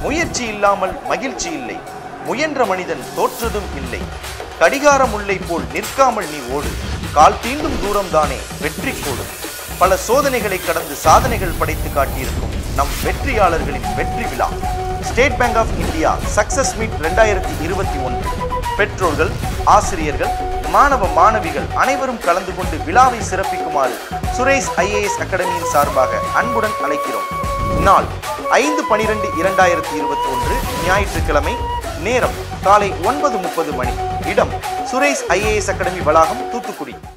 முயற்சி இல்லாமல் மகிழ்ச்சி இல்லை முயன்ற மனிதன் தோற்றதும் இல்லை கடிகார முல்லை போல் நிற்காமல் நீ ஓடு கால் தீண்டும் தூரம்தானே வெற்றி கோடு பல சோதனைகளை கடந்து சாதனைகள் படைத்து காட்டியிருக்கும் நம் வெற்றியாளர்களின் வெற்றி விழா State Bank of India success meet ரெண்டாயிரத்தி இருபத்தி ஒன்று பெற்றோர்கள் ஆசிரியர்கள் மாணவ மாணவிகள் அனைவரும் கலந்து கொண்டு விழாவை சிறப்பிக்குமாறு சுரேஷ் ஐஏஎஸ் அகாடமியின் சார்பாக அன்புடன் அழைக்கிறோம் நாள் ஐந்து பனிரெண்டு இரண்டாயிரத்தி இருபத்தி ஒன்று ஞாயிற்றுக்கிழமை நேரம் காலை ஒன்பது முப்பது மணி இடம் சுரேஷ் ஐஏஎஸ் அகாடமி வளாகம் தூத்துக்குடி